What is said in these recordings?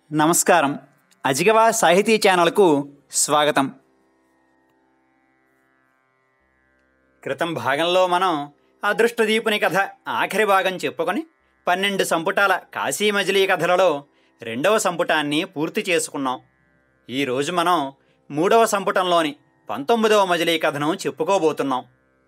నమస్కారం అజిగవా సాహితీ ఛానల్కు స్వాగతం క్రితం భాగంలో మనం అదృష్టదీపుని కథ ఆఖరి భాగం చెప్పుకొని పన్నెండు సంపుటాల కాశీ మజిలీ కథలలో రెండవ సంపుటాన్ని పూర్తి చేసుకున్నాం ఈరోజు మనం మూడవ సంపుటంలోని పంతొమ్మిదవ మజిలీ కథను చెప్పుకోబోతున్నాం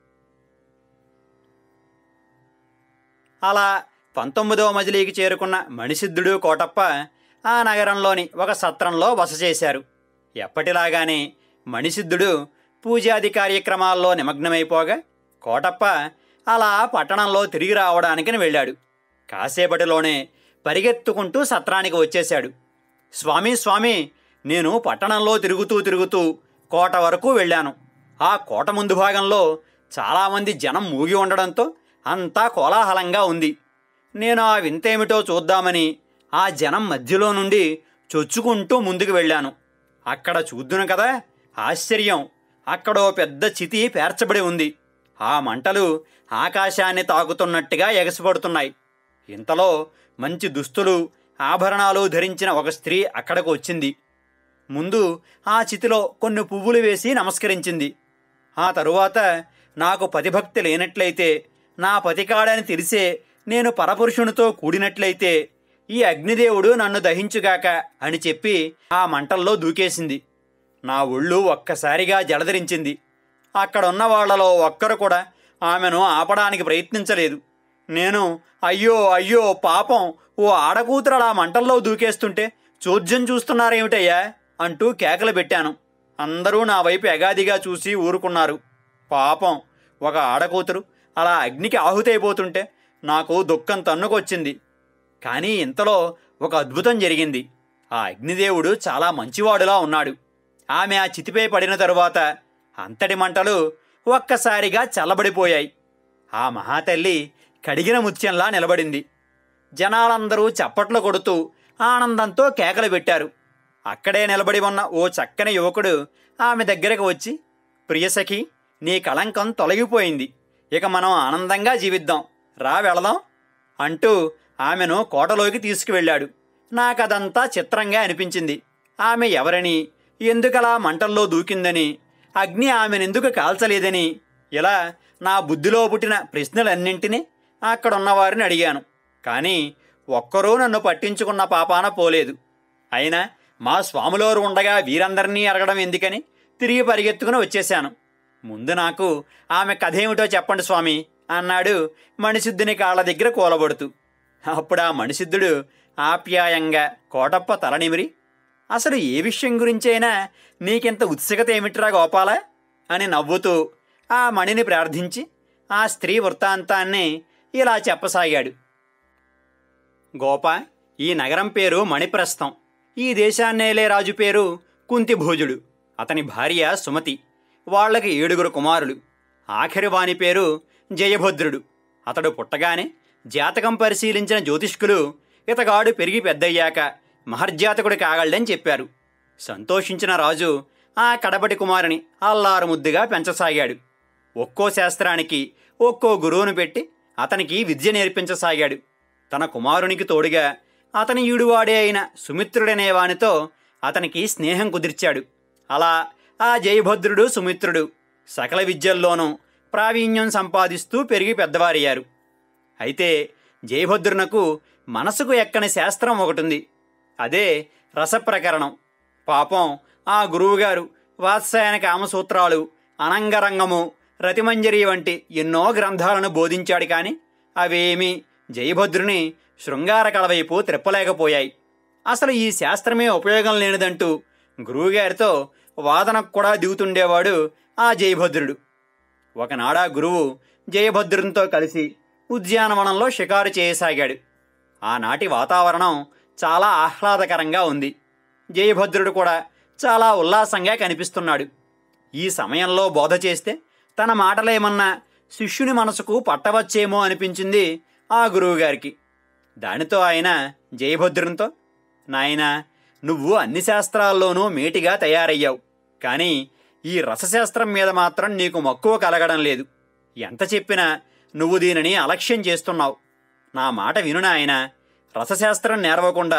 అలా పంతొమ్మిదవ మజిలీకి చేరుకున్న మణిసిద్ధుడు కోటప్ప ఆ నగరంలోని ఒక సత్రంలో బస చేశారు ఎప్పటిలాగానే మణిసిద్ధుడు పూజాది కార్యక్రమాల్లో నిమగ్నమైపోగా కోటప్ప అలా పట్టణంలో తిరిగి రావడానికని వెళ్ళాడు కాసేపటిలోనే పరిగెత్తుకుంటూ సత్రానికి వచ్చేశాడు స్వామి స్వామి నేను పట్టణంలో తిరుగుతూ తిరుగుతూ కోట వరకు వెళ్ళాను ఆ కోట ముందు భాగంలో చాలామంది జనం మూగి ఉండడంతో అంతా కోలాహలంగా ఉంది నేను ఆ వింతేమిటో చూద్దామని ఆ జనం మధ్యలో నుండి చొచ్చుకుంటూ ముందుకు వెళ్ళాను అక్కడ చూద్దును కదా ఆశ్చర్యం అక్కడో పెద్ద చితి పేర్చబడి ఉంది ఆ మంటలు ఆకాశాన్ని తాకుతున్నట్టుగా ఎగసిపడుతున్నాయి ఇంతలో మంచి దుస్తులు ఆభరణాలు ధరించిన ఒక స్త్రీ అక్కడకు వచ్చింది ముందు ఆ చితిలో కొన్ని పువ్వులు వేసి నమస్కరించింది ఆ తరువాత నాకు పతిభక్తి లేనట్లయితే నా పతికాడని తెలిసే నేను పరపురుషునితో కూడినట్లయితే ఈ అగ్నిదేవుడు నన్ను దహించుగాక అని చెప్పి ఆ మంటల్లో దూకేసింది నా ఒళ్ళు ఒక్కసారిగా జలధరించింది అక్కడున్న వాళ్లలో ఒక్కరు కూడా ఆమెను ఆపడానికి ప్రయత్నించలేదు నేను అయ్యో అయ్యో పాపం ఓ ఆడకూతురలా మంటల్లో దూకేస్తుంటే చోద్యం చూస్తున్నారేమిటయ్యా అంటూ కేకలు పెట్టాను అందరూ నా వైపు ఎగాదిగా చూసి ఊరుకున్నారు పాపం ఒక ఆడకూతురు అలా అగ్నికి ఆహుతైపోతుంటే నాకు దుఃఖం తన్నుకొచ్చింది కానీ ఇంతలో ఒక అద్భుతం జరిగింది ఆ అగ్నిదేవుడు చాలా మంచివాడులా ఉన్నాడు ఆమె ఆ చితిపై పడిన తరువాత అంతటి మంటలు ఒక్కసారిగా చల్లబడిపోయాయి ఆ మహాతల్లి కడిగిన ముత్యంలా నిలబడింది జనాలందరూ చప్పట్లు కొడుతూ ఆనందంతో కేకలు పెట్టారు అక్కడే నిలబడి ఉన్న ఓ చక్కని యువకుడు ఆమె దగ్గరకు వచ్చి ప్రియసఖి నీ కళంకం తొలగిపోయింది ఇక మనం ఆనందంగా జీవిద్దాం రా వెళదాం అంటూ ఆమెను కోటలోకి తీసుకువెళ్ళాడు నాకదంతా చిత్రంగా అనిపించింది ఆమె ఎవరని ఎందుకలా మంటల్లో దూకిందని అగ్ని ఆమెనెందుకు కాల్చలేదని ఇలా నా బుద్ధిలో పుట్టిన ప్రశ్నలన్నింటినీ అక్కడున్న వారిని అడిగాను కానీ ఒక్కరూ నన్ను పట్టించుకున్న పాపాన పోలేదు అయినా మా స్వాములోరు ఉండగా వీరందరినీ అడగడం ఎందుకని తిరిగి పరిగెత్తుకుని వచ్చేశాను ముందు నాకు ఆమె కథేమిటో చెప్పండి స్వామి అన్నాడు మణిసిద్ధుని కాళ్ళ దగ్గర కూలబడుతూ అప్పుడు ఆ మణిసిద్ధుడు ఆప్యాయంగా కోటప్ప తలనిమిరి అసలు ఏ విషయం గురించైనా నీకింత ఉత్సుకత ఏమిట్రా గోపాల అని నవ్వుతూ ఆ మణిని ప్రార్థించి ఆ స్త్రీ వృత్తాంతాన్ని ఇలా చెప్పసాగాడు గోప ఈ నగరం పేరు మణిప్రస్థం ఈ దేశాన్నేలే రాజు పేరు కుంతిభోజుడు అతని భార్య సుమతి వాళ్ళకి ఏడుగురు కుమారులు ఆఖరి వాని పేరు జయభద్రుడు అతడు పుట్టగానే జాతకం పరిశీలించిన జ్యోతిష్కులు ఇతగాడు పెరిగి పెద్దయ్యాక మహర్జాతకుడు కాగలడని చెప్పారు సంతోషించిన రాజు ఆ కడపటి కుమారుని అల్లారు ముద్దుగా పెంచసాగాడు ఒక్కో శాస్త్రానికి ఒక్కో గురువును పెట్టి అతనికి విద్య నేర్పించసాగాడు తన కుమారునికి తోడుగా అతని ఈడువాడే అయిన సుమిత్రుడనే వానితో అతనికి స్నేహం కుదిర్చాడు అలా ఆ జయభద్రుడు సుమిత్రుడు సకల విద్యల్లోనూ ప్రావీణ్యం సంపాదిస్తూ పెరిగి పెద్దవారయ్యారు అయితే జయభద్రునకు మనసుకు ఎక్కని శాస్త్రం ఒకటుంది అదే రసప్రకరణం పాపం ఆ గురువుగారు వాత్సాయన కామసూత్రాలు అనంగరంగము రతిమంజరి వంటి ఎన్నో గ్రంథాలను బోధించాడు కానీ అవేమీ జయభద్రుని శృంగార కళ వైపు త్రిప్పలేకపోయాయి అసలు ఈ శాస్త్రమే ఉపయోగం లేనిదంటూ గురువుగారితో వాదనకు కూడా దిగుతుండేవాడు ఆ జయభద్రుడు ఒకనాడా గురువు జయభద్రునితో కలిసి ఉద్యానవనంలో షికారు చేయసాగాడు ఆనాటి వాతావరణం చాలా ఆహ్లాదకరంగా ఉంది జయభద్రుడు కూడా చాలా ఉల్లాసంగా కనిపిస్తున్నాడు ఈ సమయంలో బోధ చేస్తే తన మాటలేమన్నా శిష్యుని మనసుకు పట్టవచ్చేమో అనిపించింది ఆ గురువుగారికి దానితో ఆయన జయభద్రునితో నాయనా నువ్వు అన్ని శాస్త్రాల్లోనూ మేటిగా తయారయ్యావు కానీ ఈ రసశాస్త్రం మీద మాత్రం నీకు మక్కువ కలగడం లేదు ఎంత చెప్పినా నువ్వు దీనిని అలక్ష్యం చేస్తున్నావు నా మాట విను నాయన రసశాస్త్రం నేర్వకుండా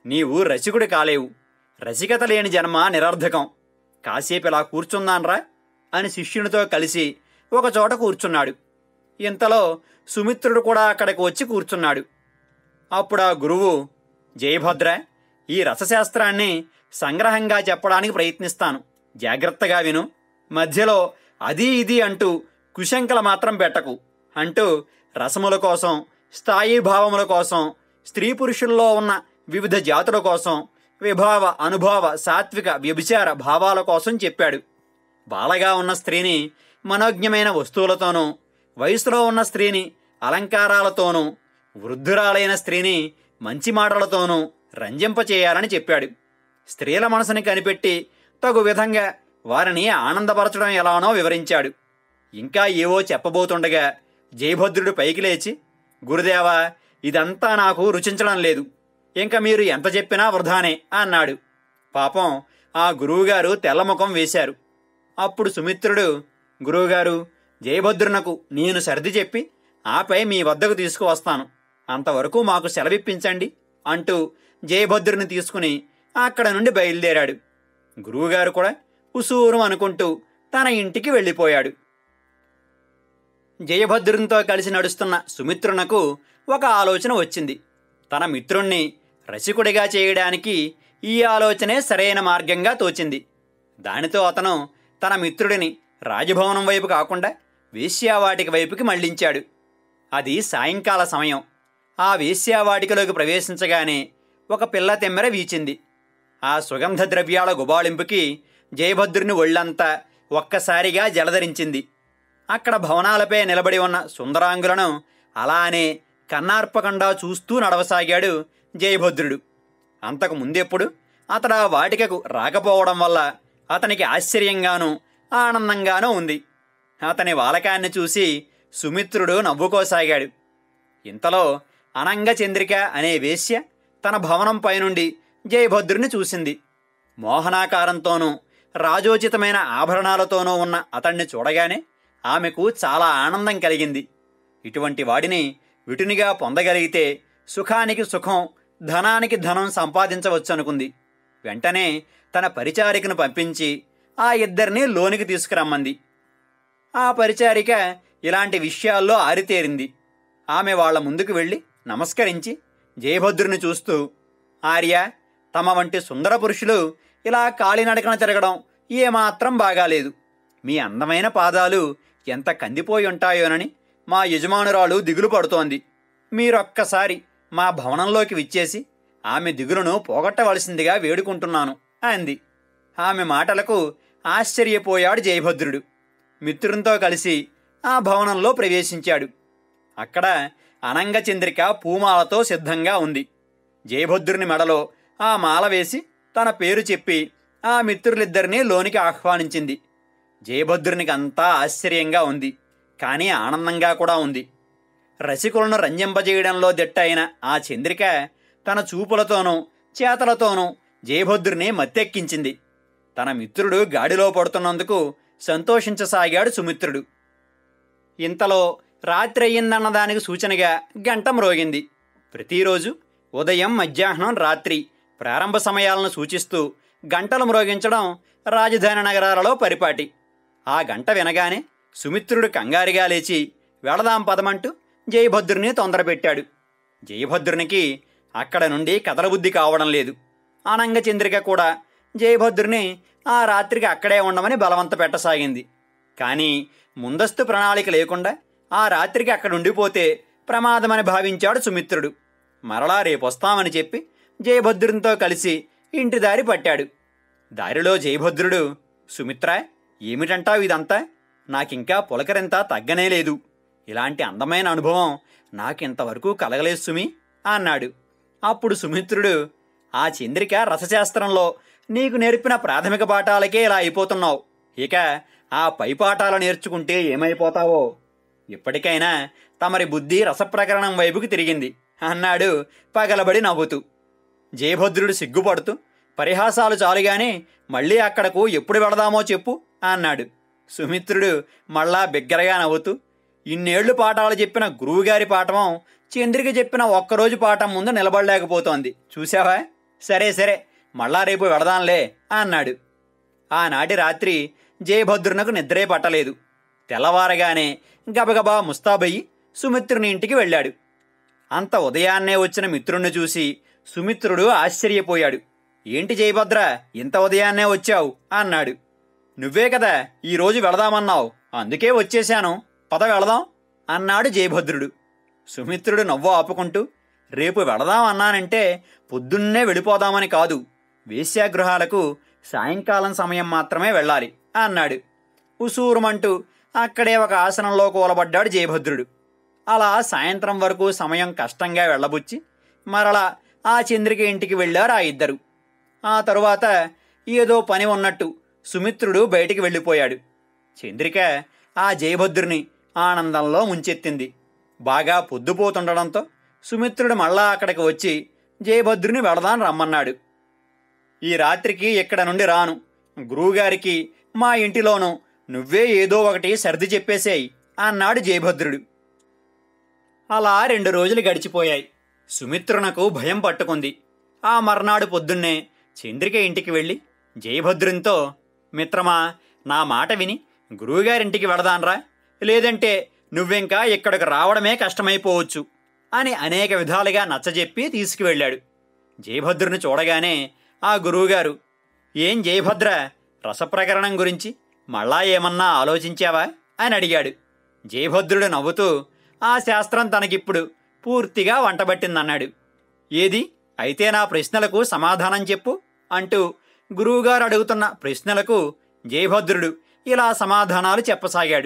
నీవు రసికుడు కాలేవు రసికత లేని జన్మ నిరర్ధకం కాసేపు ఇలా కూర్చుందాన్రా అని శిష్యునితో కలిసి ఒకచోట కూర్చున్నాడు ఇంతలో సుమిత్రుడు కూడా అక్కడికి వచ్చి కూర్చున్నాడు అప్పుడు ఆ గురువు జయభద్ర ఈ రసశాస్త్రాన్ని సంగ్రహంగా చెప్పడానికి ప్రయత్నిస్తాను జాగ్రత్తగా విను మధ్యలో అది ఇది అంటూ కుశంకల మాత్రం పెట్టకు అంటూ రసముల కోసం స్థాయి భావముల కోసం స్త్రీ పురుషుల్లో ఉన్న వివిధ జాతుల కోసం విభావ అనుభవ సాత్విక వ్యభిచార భావాల కోసం చెప్పాడు బాలగా ఉన్న స్త్రీని మనోజ్ఞమైన వస్తువులతోనూ వయసులో ఉన్న స్త్రీని అలంకారాలతోనూ వృద్ధురాలైన స్త్రీని మంచి మాటలతోనూ రంజింపచేయాలని చెప్పాడు స్త్రీల మనసుని కనిపెట్టి తగు విధంగా వారిని ఆనందపరచడం ఎలానో వివరించాడు ఇంకా ఏవో చెప్పబోతుండగా జయభద్రుడు పైకి లేచి గురుదేవా ఇదంతా నాకు రుచించడం లేదు ఇంకా మీరు ఎంత చెప్పినా వృధానే అన్నాడు పాపం ఆ గురువుగారు తెల్లముఖం వేశారు అప్పుడు సుమిత్రుడు గురువుగారు జయభద్రునకు నేను సర్ది చెప్పి ఆపై మీ వద్దకు తీసుకువస్తాను అంతవరకు మాకు సెలవిప్పించండి అంటూ జయభద్రుని తీసుకుని అక్కడ నుండి బయలుదేరాడు గురువుగారు కూడా ఉసూరు అనుకుంటూ తన ఇంటికి వెళ్ళిపోయాడు జయభద్రునితో కలిసి నడుస్తున్న సుమిత్రునకు ఒక ఆలోచన వచ్చింది తన మిత్రుణ్ణి రసికుడిగా చేయడానికి ఈ ఆలోచనే సరైన మార్గంగా తోచింది దానితో అతను తన మిత్రుడిని రాజభవనం వైపు కాకుండా వేశ్యావాటిక వైపుకి మళ్లించాడు అది సాయంకాల సమయం ఆ వేశ్యావాటికలోకి ప్రవేశించగానే ఒక పిల్ల తెమ్మెర వీచింది ఆ సుగంధ ద్రవ్యాల గుబాళింపుకి జయభద్రుని ఒళ్ళంతా ఒక్కసారిగా జలధరించింది అక్కడ భవనాలపై నిలబడి ఉన్న సుందరాంగులను అలానే కన్నార్పకుండా చూస్తూ నడవసాగాడు జయభద్రుడు అంతకు ముందెప్పుడు అతడు ఆ వాటికకు రాకపోవడం వల్ల అతనికి ఆశ్చర్యంగానూ ఆనందంగానూ ఉంది అతని వాలకాన్ని చూసి సుమిత్రుడు నవ్వుకోసాగాడు ఇంతలో అనంగ చంద్రిక అనే వేశ్య తన భవనం పైనుండి జయభద్రుని చూసింది మోహనాకారంతోనూ రాజోచితమైన ఆభరణాలతోనూ ఉన్న అతన్ని చూడగానే ఆమెకు చాలా ఆనందం కలిగింది ఇటువంటి వాడిని విటునిగా పొందగలిగితే సుఖానికి సుఖం ధనానికి ధనం సంపాదించవచ్చనుకుంది వెంటనే తన పరిచారికను పంపించి ఆ ఇద్దరిని లోనికి తీసుకురమ్మంది ఆ పరిచారిక ఇలాంటి విషయాల్లో ఆరితేరింది ఆమె వాళ్ళ ముందుకు వెళ్ళి నమస్కరించి జయభద్రుని చూస్తూ ఆర్య తమ వంటి సుందర పురుషులు ఇలా కాలినడకన తిరగడం ఏమాత్రం బాగాలేదు మీ అందమైన పాదాలు ఎంత కందిపోయి ఉంటాయోనని మా యజమానురాలు దిగులు పడుతోంది మీరొక్కసారి మా భవనంలోకి విచ్చేసి ఆమె దిగులును పోగొట్టవలసిందిగా వేడుకుంటున్నాను అంది ఆమె మాటలకు ఆశ్చర్యపోయాడు జయభద్రుడు మిత్రునితో కలిసి ఆ భవనంలో ప్రవేశించాడు అక్కడ అనంగచంద్రిక పూమాలతో సిద్ధంగా ఉంది జయభద్రుని మెడలో ఆ మాల వేసి తన పేరు చెప్పి ఆ మిత్రులిద్దరినీ లోనికి ఆహ్వానించింది జయభద్రునికి అంతా ఆశ్చర్యంగా ఉంది కానీ ఆనందంగా కూడా ఉంది రసికులను రంజింపజేయడంలో దిట్ట అయిన ఆ చంద్రిక తన చూపులతోనూ చేతలతోనూ జయభద్రుని మత్తెక్కించింది తన మిత్రుడు గాడిలో పడుతున్నందుకు సంతోషించసాగాడు సుమిత్రుడు ఇంతలో రాత్రి అయ్యిందన్న దానికి సూచనగా గంట మ్రోగింది ప్రతిరోజు ఉదయం మధ్యాహ్నం రాత్రి ప్రారంభ సమయాలను సూచిస్తూ గంటలు మ్రోగించడం రాజధాని నగరాలలో పరిపాటి ఆ గంట వినగానే సుమిత్రుడు కంగారుగా లేచి వెళదాం పదమంటూ జయభద్రుని తొందరపెట్టాడు జయభద్రునికి అక్కడ నుండి కదలబుద్ధి కావడం లేదు ఆనంగచంద్రిక కూడా జయభద్రుని ఆ రాత్రికి అక్కడే ఉండమని బలవంత పెట్టసాగింది కానీ ముందస్తు ప్రణాళిక లేకుండా ఆ రాత్రికి అక్కడ ఉండిపోతే ప్రమాదమని భావించాడు సుమిత్రుడు మరలా రేపొస్తామని చెప్పి జయభద్రునితో కలిసి ఇంటి దారి పట్టాడు దారిలో జయభద్రుడు సుమిత్ర ఏమిటంటావు ఇదంతా నాకింకా పులకరింత తగ్గనే లేదు ఇలాంటి అందమైన అనుభవం నాకింతవరకు కలగలేదు సుమి అన్నాడు అప్పుడు సుమిత్రుడు ఆ చంద్రిక రసశాస్త్రంలో నీకు నేర్పిన ప్రాథమిక పాఠాలకే ఇలా అయిపోతున్నావు ఇక ఆ పై పాఠాలు నేర్చుకుంటే ఏమైపోతావో ఇప్పటికైనా తమరి బుద్ధి రసప్రకరణం వైపుకి తిరిగింది అన్నాడు పగలబడి నవ్వుతూ జయభద్రుడు సిగ్గుపడుతూ పరిహాసాలు చాలుగాని మళ్ళీ అక్కడకు ఎప్పుడు వెళదామో చెప్పు అన్నాడు సుమిత్రుడు మళ్ళా బిగ్గరగా నవ్వుతూ ఇన్నేళ్లు పాఠాలు చెప్పిన గురువుగారి పాఠం చంద్రిక చెప్పిన ఒక్కరోజు పాఠం ముందు నిలబడలేకపోతోంది చూసావా సరే సరే మళ్ళా రేపు వెళదాంలే అన్నాడు ఆనాటి రాత్రి జయభద్రునకు నిద్రే పట్టలేదు తెల్లవారగానే గబగబా ముస్తాబయ్యి సుమిత్రుని ఇంటికి వెళ్ళాడు అంత ఉదయాన్నే వచ్చిన మిత్రుణ్ణి చూసి సుమిత్రుడు ఆశ్చర్యపోయాడు ఏంటి జయభద్ర ఇంత ఉదయాన్నే వచ్చావు అన్నాడు నువ్వే కదా ఈరోజు వెళదామన్నావు అందుకే వచ్చేశాను పద వెళదాం అన్నాడు జయభద్రుడు సుమిత్రుడు నవ్వు ఆపుకుంటూ రేపు వెళదాం అన్నానంటే పొద్దున్నే వెళ్ళిపోదామని కాదు వేశ్యాగృహాలకు సాయంకాలం సమయం మాత్రమే వెళ్ళాలి అన్నాడు ఉసూరుమంటూ అక్కడే ఒక ఆసనంలో కూలబడ్డాడు జయభద్రుడు అలా సాయంత్రం వరకు సమయం కష్టంగా వెళ్ళబుచ్చి మరలా ఆ చంద్రిక ఇంటికి వెళ్ళారు ఆ ఇద్దరు ఆ తరువాత ఏదో పని ఉన్నట్టు సుమిత్రుడు బయటికి వెళ్ళిపోయాడు చంద్రిక ఆ జయభద్రుని ఆనందంలో ముంచెత్తింది బాగా పొద్దుపోతుండడంతో సుమిత్రుడు మళ్ళా అక్కడికి వచ్చి జయభద్రుని వెళదాం రమ్మన్నాడు ఈ రాత్రికి ఇక్కడ నుండి రాను గురువుగారికి మా ఇంటిలోనూ నువ్వే ఏదో ఒకటి సర్ది చెప్పేసేయి అన్నాడు జయభద్రుడు అలా రెండు రోజులు గడిచిపోయాయి సుమిత్రునకు భయం పట్టుకుంది ఆ మర్నాడు పొద్దున్నే చంద్రిక ఇంటికి వెళ్ళి జయభద్రునితో మిత్రమా నా మాట విని గురువుగారింటికి వెళదాన్రా లేదంటే నువ్వింకా ఇక్కడికి రావడమే కష్టమైపోవచ్చు అని అనేక విధాలుగా నచ్చజెప్పి తీసుకువెళ్ళాడు జయభద్రుని చూడగానే ఆ గురువుగారు ఏం జయభద్ర రసప్రకరణం గురించి మళ్ళా ఏమన్నా ఆలోచించావా అని అడిగాడు జయభద్రుడు నవ్వుతూ ఆ శాస్త్రం తనకిప్పుడు పూర్తిగా వంటబట్టిందన్నాడు ఏది అయితే నా ప్రశ్నలకు సమాధానం చెప్పు అంటూ గురువుగారు అడుగుతున్న ప్రశ్నలకు జయభద్రుడు ఇలా సమాధానాలు చెప్పసాగాడు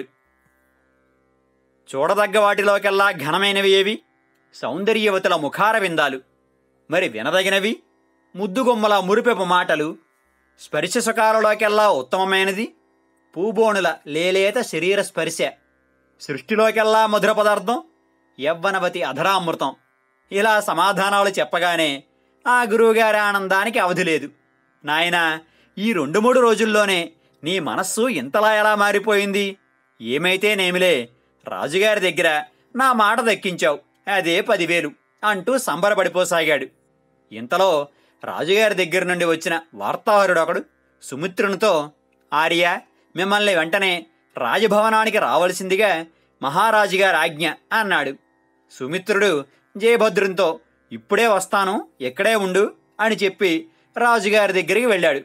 చూడదగ్గ వాటిలోకెల్లా ఘనమైనవి ఏవి సౌందర్యవతుల ముఖార విందాలు మరి వినదగినవి ముద్దుగొమ్మల మురిపెపు మాటలు స్పర్శ సుఖాలలోకెల్లా ఉత్తమమైనది పూబోణుల లేలేత శరీర స్పర్శ సృష్టిలోకెల్లా మధుర పదార్థం యవ్వనవతి అధరామృతం ఇలా సమాధానాలు చెప్పగానే ఆ గురువుగారి ఆనందానికి అవధి లేదు నాయనా ఈ రెండు మూడు రోజుల్లోనే నీ మనస్సు ఇంతలా ఎలా మారిపోయింది ఏమైతే నేమిలే రాజుగారి దగ్గర నా మాట దక్కించావు అదే పదివేలు అంటూ సంబరపడిపోసాగాడు ఇంతలో రాజుగారి దగ్గర నుండి వచ్చిన వార్తాహరుడు ఒకడు సుమిత్రునితో ఆర్య మిమ్మల్ని వెంటనే రాజభవనానికి రావలసిందిగా మహారాజుగారి ఆజ్ఞ అన్నాడు సుమిత్రుడు జయభద్రునితో ఇప్పుడే వస్తాను ఎక్కడే ఉండు అని చెప్పి రాజుగారి దగ్గరికి వెళ్ళాడు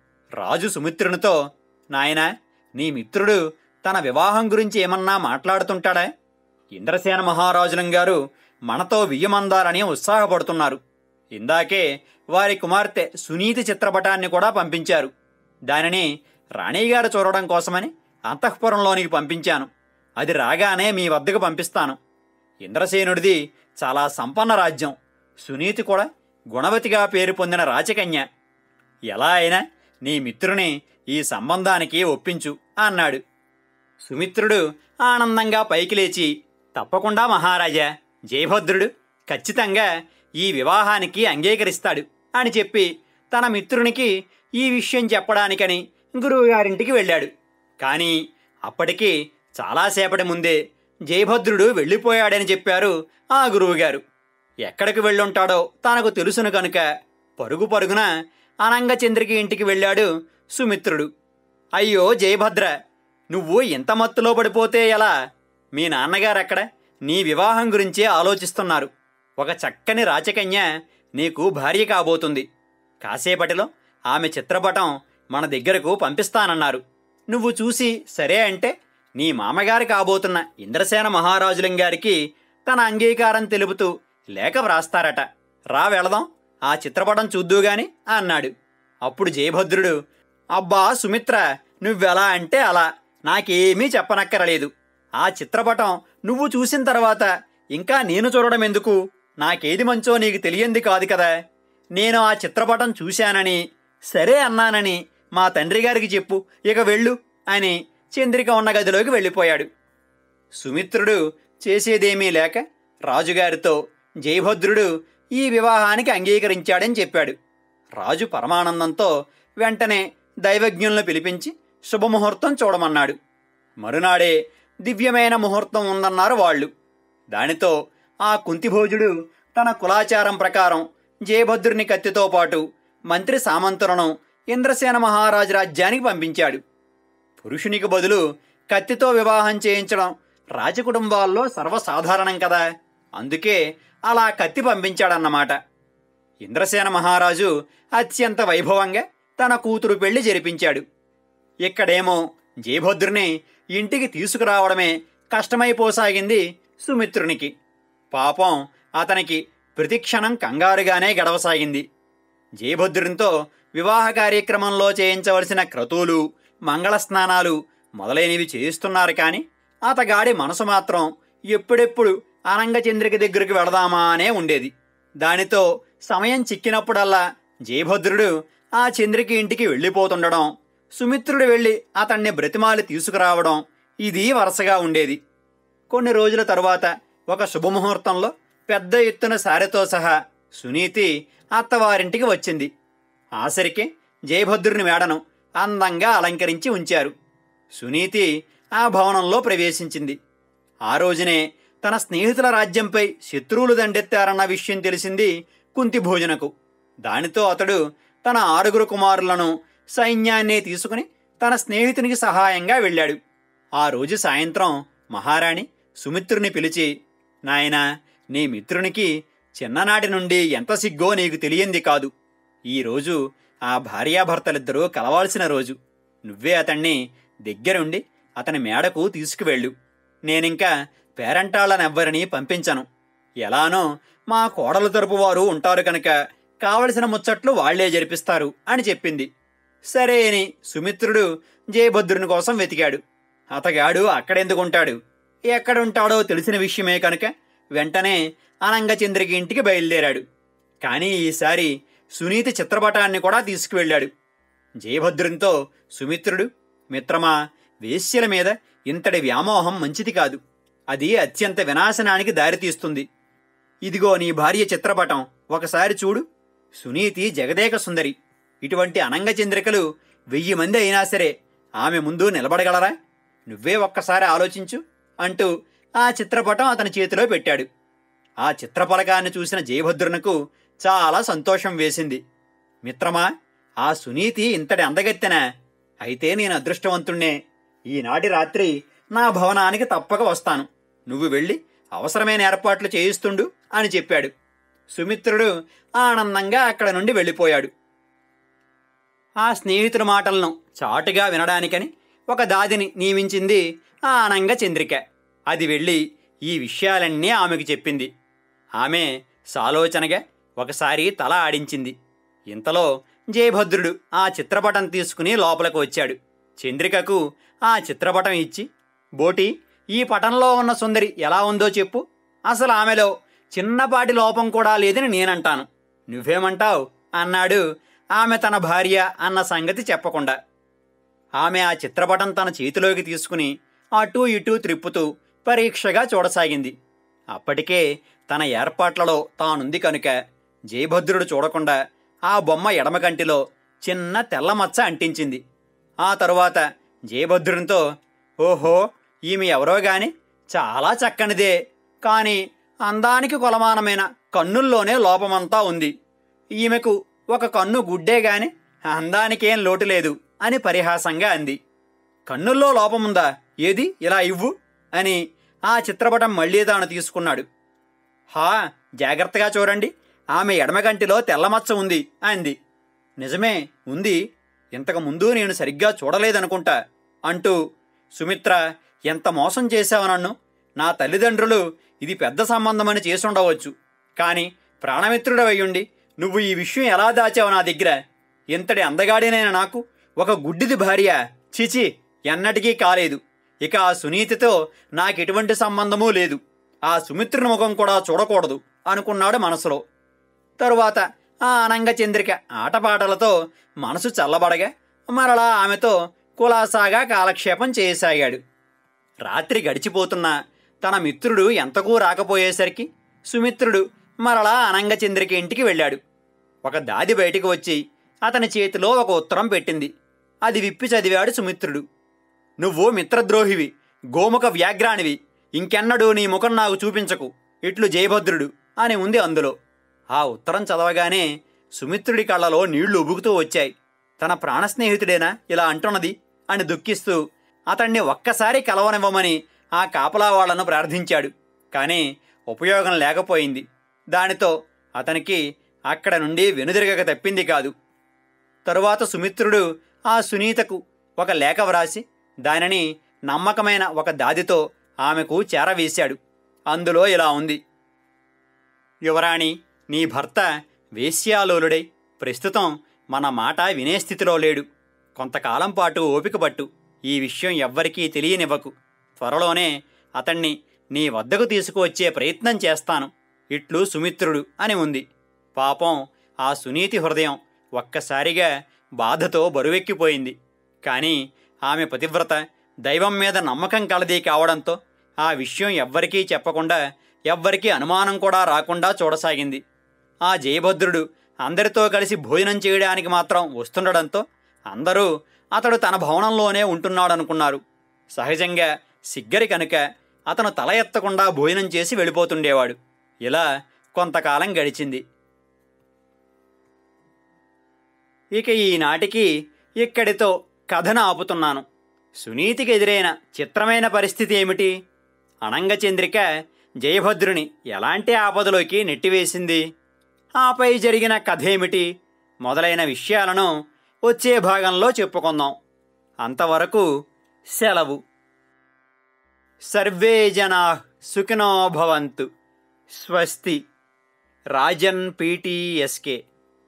రాజు సుమిత్రునితో నాయనా నీ మిత్రుడు తన వివాహం గురించి ఏమన్నా మాట్లాడుతుంటాడా ఇంద్రసేన మహారాజులం గారు మనతో వియ్యమందారని ఉత్సాహపడుతున్నారు ఇందాకే వారి కుమార్తె సునీతి చిత్రపటాన్ని కూడా పంపించారు దానిని రాణిగారు చూడడం కోసమని అంతఃపురంలోనికి పంపించాను అది రాగానే మీ వద్దకు పంపిస్తాను ఇంద్రసేనుడిది చాలా సంపన్న రాజ్యం సునీతి కూడా గుణవతిగా పేరు పొందిన రాచకన్య ఎలా అయినా నీ మిత్రుని ఈ సంబంధానికి ఒప్పించు అన్నాడు సుమిత్రుడు ఆనందంగా పైకి లేచి తప్పకుండా మహారాజా జయభద్రుడు ఖచ్చితంగా ఈ వివాహానికి అంగీకరిస్తాడు అని చెప్పి తన మిత్రునికి ఈ విషయం చెప్పడానికని గురువుగారింటికి వెళ్ళాడు కానీ అప్పటికి చాలాసేపటి ముందే జయభద్రుడు వెళ్ళిపోయాడని చెప్పారు ఆ గురువుగారు ఎక్కడికి వెళ్ళుంటాడో తనకు తెలుసును కనుక పరుగు పరుగున అనంగచంద్రికి ఇంటికి వెళ్ళాడు సుమిత్రుడు అయ్యో జయభద్ర నువ్వు ఇంత మత్తులో పడిపోతే ఎలా మీ నాన్నగారెక్కడ నీ వివాహం గురించే ఆలోచిస్తున్నారు ఒక చక్కని రాచకన్య నీకు భార్య కాబోతుంది కాసేపటిలో ఆమె చిత్రపటం మన దగ్గరకు పంపిస్తానన్నారు నువ్వు చూసి సరే అంటే నీ మామగారు కాబోతున్న ఇంద్రసేన మహారాజులం గారికి తన అంగీకారం తెలుపుతూ లేఖ వ్రాస్తారట రా వెళదాం ఆ చిత్రపటం చూద్దుగాని అన్నాడు అప్పుడు జయభద్రుడు అబ్బా సుమిత్ర నువ్వెలా అంటే అలా నాకేమీ చెప్పనక్కరలేదు ఆ చిత్రపటం నువ్వు చూసిన తర్వాత ఇంకా నేను చూడడం ఎందుకు నాకేది మంచో నీకు తెలియంది కాదు కదా నేను ఆ చిత్రపటం చూశానని సరే అన్నానని మా తండ్రి గారికి చెప్పు ఇక వెళ్ళు అని చంద్రిక ఉన్న గదిలోకి వెళ్ళిపోయాడు సుమిత్రుడు చేసేదేమీ లేక రాజుగారితో జయభద్రుడు ఈ వివాహానికి అంగీకరించాడని చెప్పాడు రాజు పరమానందంతో వెంటనే దైవజ్ఞులను పిలిపించి శుభముహూర్తం చూడమన్నాడు మరునాడే దివ్యమైన ముహూర్తం ఉందన్నారు వాళ్ళు దానితో ఆ కుంతిభోజుడు తన కులాచారం ప్రకారం జయభద్రుని కత్తితో పాటు మంత్రి సామంతులను ఇంద్రసేన మహారాజు రాజ్యానికి పంపించాడు పురుషునికి బదులు కత్తితో వివాహం చేయించడం రాజకుటుంబాల్లో సర్వసాధారణం కదా అందుకే అలా కత్తి పంపించాడన్నమాట ఇంద్రసేన మహారాజు అత్యంత వైభవంగా తన కూతురు పెళ్లి జరిపించాడు ఇక్కడేమో జయభద్రుని ఇంటికి తీసుకురావడమే కష్టమైపోసాగింది సుమిత్రునికి పాపం అతనికి ప్రతిక్షణం కంగారుగానే గడవసాగింది జయభద్రునితో వివాహ కార్యక్రమంలో చేయించవలసిన క్రతువులు మంగళ స్నానాలు మొదలైనవి చేయిస్తున్నారు కానీ అతగాడి మనసు మాత్రం ఎప్పుడెప్పుడు అనంగచంద్రిక దగ్గరికి వెళదామా అనే ఉండేది దానితో సమయం చిక్కినప్పుడల్లా జయభద్రుడు ఆ చంద్రిక ఇంటికి వెళ్ళిపోతుండడం సుమిత్రుడు వెళ్ళి అతన్ని బ్రతిమాలి తీసుకురావడం ఇది వరుసగా ఉండేది కొన్ని రోజుల తరువాత ఒక శుభముహూర్తంలో పెద్ద ఎత్తున సారెతో సహా సునీతి అత్తవారింటికి వచ్చింది ఆసరికి జయభద్రుని మేడను అందంగా అలంకరించి ఉంచారు సునీతి ఆ భవనంలో ప్రవేశించింది ఆ రోజునే తన స్నేహితుల రాజ్యంపై శత్రువులు దండెత్తారన్న విషయం తెలిసింది కుంతిభోజనకు దానితో అతడు తన ఆరుగురు కుమారులను సైన్యాన్ని తీసుకుని తన స్నేహితునికి సహాయంగా వెళ్ళాడు ఆ రోజు సాయంత్రం మహారాణి సుమిత్రుని పిలిచి నాయనా నీ మిత్రునికి చిన్ననాటి నుండి ఎంత సిగ్గో నీకు తెలియంది కాదు ఈరోజు ఆ భార్యాభర్తలిద్దరూ కలవాల్సిన రోజు నువ్వే అతన్ని దగ్గరుండి అతని మేడకు తీసుకువెళ్ళు నేనింకా పేరంటాళ్ళనెవ్వరినీ పంపించను ఎలానో మా కోడలు తరపు వారు ఉంటారు కనుక కావలసిన ముచ్చట్లు వాళ్లే జరిపిస్తారు అని చెప్పింది సరే అని సుమిత్రుడు జయభద్రుని కోసం వెతికాడు అతగాడు అక్కడెందుకుంటాడు ఎక్కడుంటాడో తెలిసిన విషయమే కనుక వెంటనే అనంగచంద్రికి ఇంటికి బయలుదేరాడు కానీ ఈసారి సునీతి చిత్రపటాన్ని కూడా తీసుకువెళ్ళాడు జయభద్రునితో సుమిత్రుడు మిత్రమా వేశ్యల మీద ఇంతటి వ్యామోహం మంచిది కాదు అది అత్యంత వినాశనానికి దారితీస్తుంది ఇదిగో నీ భార్య చిత్రపటం ఒకసారి చూడు సునీతి జగదేక సుందరి ఇటువంటి అనంగచంద్రికలు వెయ్యి మంది అయినా సరే ఆమె ముందు నిలబడగలరా నువ్వే ఒక్కసారి ఆలోచించు అంటూ ఆ చిత్రపటం అతని చేతిలో పెట్టాడు ఆ చిత్రపలకాన్ని చూసిన జయభద్రునకు చాలా సంతోషం వేసింది మిత్రమా ఆ సునీతి ఇంతటి అందగత్తెనా అయితే నేను అదృష్టవంతుణ్ణే ఈనాటి రాత్రి నా భవనానికి తప్పక వస్తాను నువ్వు వెళ్ళి అవసరమైన ఏర్పాట్లు చేయిస్తుండు అని చెప్పాడు సుమిత్రుడు ఆనందంగా అక్కడ నుండి వెళ్ళిపోయాడు ఆ స్నేహితుల మాటలను చాటుగా వినడానికని ఒక దాదిని నియమించింది ఆ అనంగ చంద్రిక అది వెళ్ళి ఈ విషయాలన్నీ ఆమెకు చెప్పింది ఆమె సాలోచనగా ఒకసారి తల ఆడించింది ఇంతలో జయభద్రుడు ఆ చిత్రపటం తీసుకుని లోపలికి వచ్చాడు చంద్రికకు ఆ చిత్రపటం ఇచ్చి బోటి ఈ పటంలో ఉన్న సుందరి ఎలా ఉందో చెప్పు అసలు ఆమెలో చిన్నపాటి లోపం కూడా లేదని నేనంటాను నువ్వేమంటావు అన్నాడు ఆమె తన భార్య అన్న సంగతి చెప్పకుండా ఆమె ఆ చిత్రపటం తన చేతిలోకి తీసుకుని అటూ ఇటూ త్రిప్పుతూ పరీక్షగా చూడసాగింది అప్పటికే తన ఏర్పాట్లలో తానుంది కనుక జయభద్రుడు చూడకుండా ఆ బొమ్మ ఎడమ కంటిలో చిన్న తెల్ల మచ్చ అంటించింది ఆ తరువాత జయభద్రునితో ఓహో ఈమె ఎవరో గాని చాలా చక్కనిదే కాని అందానికి కొలమానమైన కన్నుల్లోనే లోపమంతా ఉంది ఈమెకు ఒక కన్ను గుడ్డే గాని అందానికేం లోటు లేదు అని పరిహాసంగా అంది కన్నుల్లో లోపముందా ఏది ఇలా ఇవ్వు అని ఆ చిత్రపటం మళ్ళీ తాను తీసుకున్నాడు హా జాగ్రత్తగా చూడండి ఆమె ఎడమగంటిలో తెల్లమచ్చ ఉంది అంది నిజమే ఉంది ఇంతకు ముందు నేను సరిగ్గా చూడలేదనుకుంటా అంటూ సుమిత్ర ఎంత మోసం చేశావు నన్ను నా తల్లిదండ్రులు ఇది పెద్ద సంబంధమని చేసుండవచ్చు కాని ప్రాణమిత్రుడవయ్యుండి నువ్వు ఈ విషయం ఎలా దాచావు నా దగ్గర ఇంతటి అందగాడినైన నాకు ఒక గుడ్డిది భార్య చిచి ఎన్నటికీ కాలేదు ఇక ఆ సునీతితో నాకెటువంటి సంబంధమూ లేదు ఆ సుమిత్రుని ముఖం కూడా చూడకూడదు అనుకున్నాడు మనసులో తరువాత ఆ అనంగ చంద్రిక ఆటపాటలతో మనసు చల్లబడగా మరలా ఆమెతో కులాసాగా కాలక్షేపం చేయసాగాడు రాత్రి గడిచిపోతున్నా తన మిత్రుడు ఎంతకూ రాకపోయేసరికి సుమిత్రుడు మరలా అనంగ చంద్రిక ఇంటికి వెళ్ళాడు ఒక దాది బయటికి వచ్చి అతని చేతిలో ఒక ఉత్తరం పెట్టింది అది విప్పి చదివాడు సుమిత్రుడు నువ్వు మిత్రద్రోహివి గోముఖ వ్యాఘ్రానివి ఇంకెన్నడూ నీ ముఖం నాకు చూపించకు ఇట్లు జయభద్రుడు అని ఉంది అందులో ఆ ఉత్తరం చదవగానే సుమిత్రుడి కళ్ళలో నీళ్లు ఉబుకుతూ వచ్చాయి తన ప్రాణ స్నేహితుడేనా ఇలా అంటున్నది అని దుఃఖిస్తూ అతన్ని ఒక్కసారి కలవనివ్వమని ఆ కాపలా వాళ్లను ప్రార్థించాడు కానీ ఉపయోగం లేకపోయింది దానితో అతనికి అక్కడ నుండి వెనుదిరగక తప్పింది కాదు తరువాత సుమిత్రుడు ఆ సునీతకు ఒక లేఖ వ్రాసి దానిని నమ్మకమైన ఒక దాదితో ఆమెకు చేరవేశాడు అందులో ఇలా ఉంది యువరాణి నీ భర్త వేశ్యాలోలుడై ప్రస్తుతం మన మాట వినే స్థితిలో లేడు కొంతకాలం పాటు ఓపిక పట్టు ఈ విషయం ఎవ్వరికీ తెలియనివ్వకు త్వరలోనే అతన్ని నీ వద్దకు తీసుకువచ్చే ప్రయత్నం చేస్తాను ఇట్లు సుమిత్రుడు అని ఉంది పాపం ఆ సునీతి హృదయం ఒక్కసారిగా బాధతో బరువెక్కిపోయింది కానీ ఆమె పతివ్రత దైవం మీద నమ్మకం కలది కావడంతో ఆ విషయం ఎవ్వరికీ చెప్పకుండా ఎవ్వరికీ అనుమానం కూడా రాకుండా చూడసాగింది ఆ జయభద్రుడు అందరితో కలిసి భోజనం చేయడానికి మాత్రం వస్తుండడంతో అందరూ అతడు తన భవనంలోనే ఉంటున్నాడనుకున్నారు సహజంగా సిగ్గరి కనుక అతను తల ఎత్తకుండా భోజనం చేసి వెళ్ళిపోతుండేవాడు ఇలా కొంతకాలం గడిచింది ఇక ఈనాటికి ఇక్కడితో కథను ఆపుతున్నాను సునీతికి ఎదురైన చిత్రమైన పరిస్థితి ఏమిటి అనంగచంద్రిక జయభద్రుని ఎలాంటి ఆపదలోకి నెట్టివేసింది ఆపై జరిగిన కథ ఏమిటి మొదలైన విషయాలను వచ్చే భాగంలో చెప్పుకుందాం అంతవరకు సెలవు సర్వే జనా సుఖినో భవంతు స్వస్తి రాజన్ పీటీఎస్కే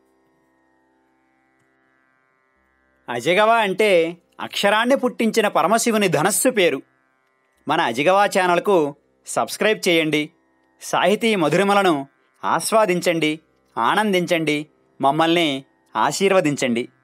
అజగవ అంటే అక్షరాన్ని పుట్టించిన పరమశివుని ధనస్సు పేరు మన అజిగవా ఛానల్కు సబ్స్క్రైబ్ చేయండి సాహితీ మధురిమలను ఆస్వాదించండి ఆనందించండి మమ్మల్ని ఆశీర్వదించండి